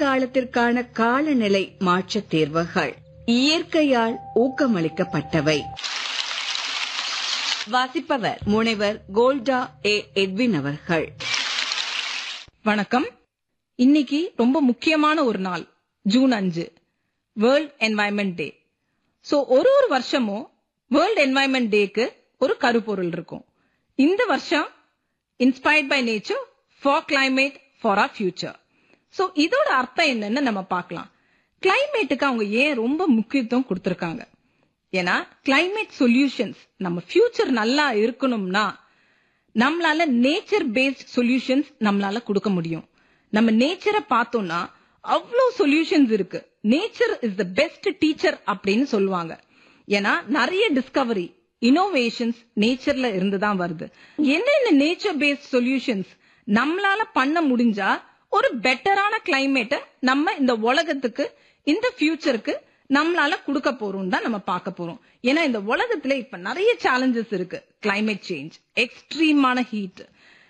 எதிர்காலத்திற்கான காலநிலை மாற்றத் தேர்வுகள் இயற்கையால் ஊக்கமளிக்கப்பட்டவை வாசிப்பவர் முனைவர் கோல்டா ஏ எட்வின் அவர்கள் வணக்கம் இன்னைக்கு ரொம்ப முக்கியமான ஒரு நாள் ஜூன் அஞ்சு வேர்ல்ட் என்வாயன்மெண்ட் டே சோ ஒரு ஒரு வருஷமும் வேர்ல்ட் என்வாயன்மெண்ட் டேக்கு ஒரு கருப்பொருள் இருக்கும் இந்த வருஷம் inspired by nature for climate for our future so இதோட அர்த்தம் என்னன்னு நம்ம பார்க்கலாம் கிளைமேட்டுக்கு அவங்க ஏன் ரொம்ப முக்கியத்துவம் கொடுத்திருக்காங்க ஏன்னா climate சொல்யூஷன்ஸ் நம்ம ஃபியூச்சர் நல்லா இருக்கணும்னா நம்மளால நேச்சர் பேஸ்ட் சொல்யூஷன்ஸ் நம்மளால கொடுக்க முடியும் நம்ம நேச்சரை பார்த்தோம்னா அவ்வளோ சொல்யூஷன்ஸ் இருக்கு nature is the best teacher அப்படின்னு சொல்லுவாங்க ஏன்னா நிறைய டிஸ்கவரி இனோவேஷன்ஸ் நேச்சர்ல இருந்து தான் வருது என்னென்ன நேச்சர் பேஸ்ட் சொல்யூஷன்ஸ் நம்மளால பண்ண முடிஞ்சா ஒரு பெட்டரான கிளைமேட்டை நம்ம இந்த உலகத்துக்கு இந்த ஃபியூச்சருக்கு நம்மளால கொடுக்க போறோம் தான் நம்ம பார்க்க போறோம் ஏன்னா இந்த உலகத்துல இப்ப நிறைய சேலஞ்சஸ் இருக்கு climate சேஞ்ச் எக்ஸ்ட்ரீமான ஹீட்